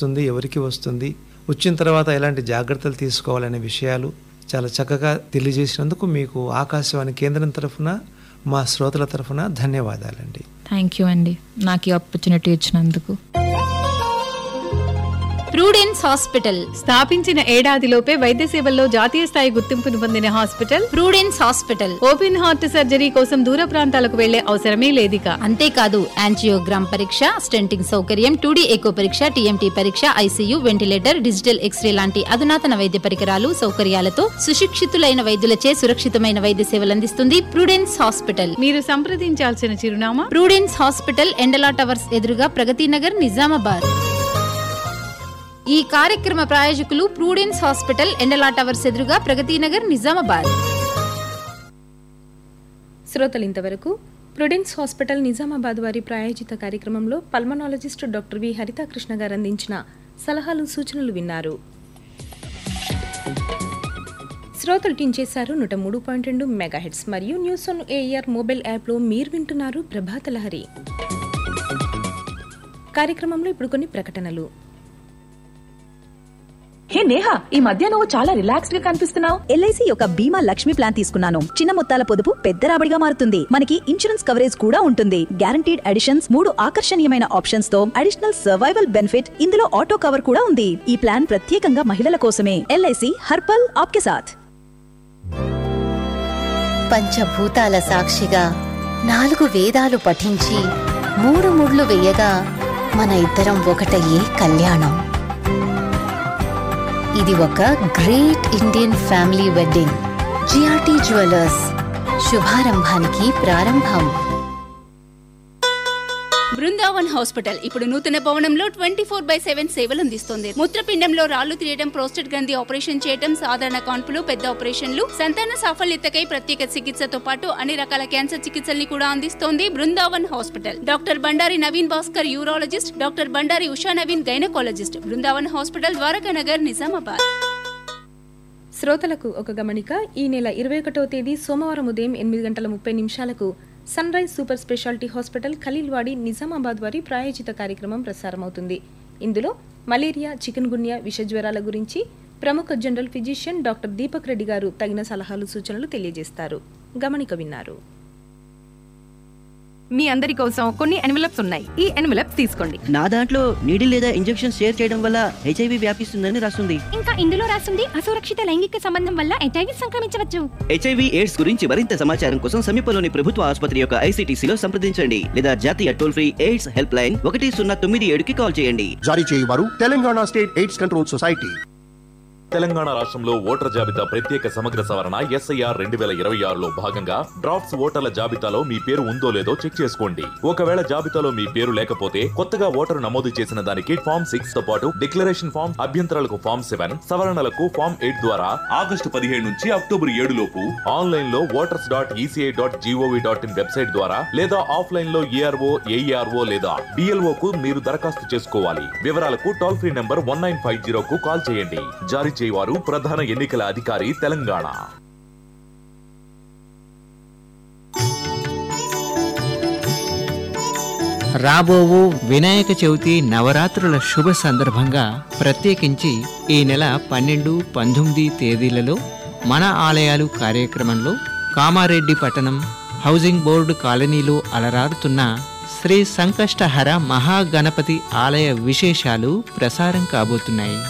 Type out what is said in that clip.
వస్తుంది ఎవరికి వస్తుంది వచ్చిన తర్వాత ఎలాంటి జాగ్రత్తలు తీసుకోవాలనే విషయాలు చాలా చక్కగా తెలియజేసినందుకు మీకు ఆకాశవాణి కేంద్రం తరఫున మా శ్రోతల తరఫున ధన్యవాదాలండి థ్యాంక్ యూ అండి నాకు ఈ ఆపర్చునిటీ ఇచ్చినందుకు ప్రూడెన్స్ హాస్పిటల్ స్థాపించిన ఏడాదిలోపే వైద్య సేవల్లో జాతీయ స్థాయి గుర్తింపును పొందిన hospital prudence hospital open heart surgery కోసం దూర ప్రాంతాలకు వెళ్లే అవసరమే లేదిక అంతేకాదు యాంజియోగ్రామ్ పరీక్ష స్టెంటింగ్ సౌకర్యం టూడీ ఎకో పరీక్ష టీఎంటీ పరీక్ష ఐసీయూ వెంటిలేటర్ డిజిటల్ ఎక్స్రే లాంటి అధునాతన వైద్య పరికరాలు సౌకర్యాలతో సుశిక్షితులైన వైద్యులచే సురక్షితమైన వైద్య సేవలు అందిస్తుంది ప్రూడెన్స్ హాస్పిటల్ మీరు సంప్రదించాల్సిన చిరునామా ప్రూడెన్స్ హాస్పిటల్ ఎండలా టవర్స్ ఎదురుగా ప్రగతి నగర్ నిజామాబాద్ ఈ కార్యక్రమ ప్రాయోజకులు ప్రూడెన్స్ హాస్పిటల్ ఎండలా టవర్స్ ఎదురుగా ప్రగతి నగర్ నిజామాబాద్ శ్రోతలు ఇంతవరకు ప్రుడెన్స్ హాస్పిటల్ నిజామాబాద్ వారి ప్రాయోజిత కార్యక్రమంలో పల్మనాలజిస్ట్ డాక్టర్ వి హరితాకృష్ణ గారు అందించిన సలహాలు సూచనలు విన్నారు శ్రోతలు టీం చేశారు నూట మూడు పాయింట్ రెండు మెగాహెడ్స్ మరియు న్యూస్ ఆన్ ఏఆర్ మొబైల్ యాప్లో మీరు వింటున్నారు ప్రభాత లహరి కార్యక్రమంలో ఇప్పుడు కొన్ని ప్రకటనలు హే నేహా ఈ మధ్య నువ్వు చాలా రిలాక్స్డ్ గా కనిపిస్తున్నావు ఎల్ఐసి యొక్క బీమా లక్ష్మి ప్లాన్ తీసుకున్నాను చిన్న మొత్తాల పొదుపు పెద్ద రాబడిగా మారుతుంది మనకి ఇన్సూరెన్స్ కవరేజ్ కూడా ఉంటుంది గ్యారంటీడ్ అడిషన్స్ మూడు ఆకర్షణీయమైన ఆప్షన్స్ తో అడిషనల్ సర్వైవల్ బెనిఫిట్ ఇందులో ఆటో కవర్ కూడా ఉంది ఈ ప్లాన్ ప్రత్యేకంగా మహిళల కోసమే ఎల్ఐసి హర్పల్ ఆప్కే సాథ్ పంచభూతాల సాక్షిగా నాలుగు వేదాలు పఠించి మూడు ముళ్ళు వేయగా మన ఇద్దరం ఒకటయ్యే కళ్యాణం ఇది ఒక great Indian family wedding GRT jewellers శుభారంభానికి ప్రారంభం బృందావన్ హాస్పిటల్ ఇప్పుడు నూతన భవనంలో ట్వంటీ ఫోర్ బై సెవెన్ సేవలు అందిస్తుంది మూత్రపిండంలో రాళ్లు తీయడం ప్రోస్టేట్ గ్రంథి ఆపరేషన్ చేయడం సాధారణ కాన్పులు పెద్ద ఆపరేషన్లు సంతాన సాఫల్యతకై ప్రత్యేక చికిత్సతో పాటు అన్ని రకాల క్యాన్సర్ చికిత్సల్ని కూడా అందిస్తోంది Brindavan hospital doctor Bandari Naveen Bhaskar urologist doctor Bandari Usha Naveen gynaecologist Brindavan hospital Dwaraka Nagar Nizamabad శ్రోతలకు ఒక గమనిక ఈ నెల ఇరవై ఒకటవ తేదీ సోమవారం ఉదయం ఎనిమిది గంటల ముప్పై నిమిషాలకు sunrise super speciality hospital Khaleelwadi Nizamabad వారి ప్రాయోజిత కార్యక్రమం ప్రసారమవుతుంది ఇందులో మలేరియా చికెన్ గున్యా విషజ్వరాల గురించి ప్రముఖ general physician doctor Deepak Reddy garu తగిన సలహాలు సూచనలు తెలియజేస్తారు గమనిక విన్నారు మీ అందరి కోసం కొన్ని ఎన్వలప్స్ ఉన్నాయి ఈ ఎన్వలప్స్ తీసుకోండి నా దాంట్లో నీడి లేదా ఇంజెక్షన్ షేర్ చేయడం వల్ల హెచ్ఐవి వ్యాపిస్తుందని రాస్తుంది ఇంకా ఇందులో రాస్తుంది అసురక్షిత లైంగిక సంబంధం వల్ల హెచ్ఐవి సంక్రమించవచ్చు హెచ్ఐవి ఎయిడ్స్ గురించి మరింత సమాచారం కోసం సమీపంలోని ప్రభుత్వ ఆసుపత్రి యొక్క ఐసీటీసీలో సంప్రదించండి లేదా జాతీయ toll free AIDS help line ఒకటి సున్నా తొమ్మిది ఏడుకి కాల్ చేయండి జారీ చేయవారు Telangana state AIDS control society Telangana రాష్ట్రంలో ఓటర్ జాబితా ప్రత్యేక సమగ్ర సవరణ ఎస్ఐఆర్ రెండు వేల ఇరవై ఆరులో భాగంగా డ్రాఫ్ట్స్ ఓటర్ల జాబితాలో మీ పేరు ఉందో లేదో చెక్ చేసుకోండి ఒకవేళ జాబితాలో మీ పేరు లేకపోతే కొత్తగా ఓటరు నమోదు చేసిన దానికి ఫామ్ సిక్స్ తో పాటు డిక్లరేషన్ ఫామ్ అభ్యంతరాలకు ఫామ్ సెవెన్ సవరణలకు ఫామ్ ఎయిట్ ద్వారా ఆగస్టు పదిహేడు నుంచి అక్టోబర్ ఏడు లోపు ఆన్లైన్ లో voters dot ECI dot GOV dot in website ద్వారా లేదా ఆఫ్లైన్ లో ఏఆర్ఓ ఏఈఆర్ఓ లేదా బిఎల్ఓ కు మీరు దరఖాస్తు చేసుకోవాలి వివరాలకు toll free number one nine five zero కు కాల్ చేయండి జారీ చేయవారు ప్రధాన ఎన్నికల అధికారి తెలంగాణ రాబోవు వినాయక చవితి నవరాత్రుల శుభ సందర్భంగా ప్రత్యేకించి ఈ నెల పన్నెండు పంతొమ్మిది తేదీలలో మన ఆలయాలు కార్యక్రమంలో కామారెడ్డి పట్టణం హౌసింగ్ బోర్డు కాలనీలో అలరారుతున్న శ్రీ సంకష్టహర మహాగణపతి ఆలయ విశేషాలు ప్రసారం కాబోతున్నాయి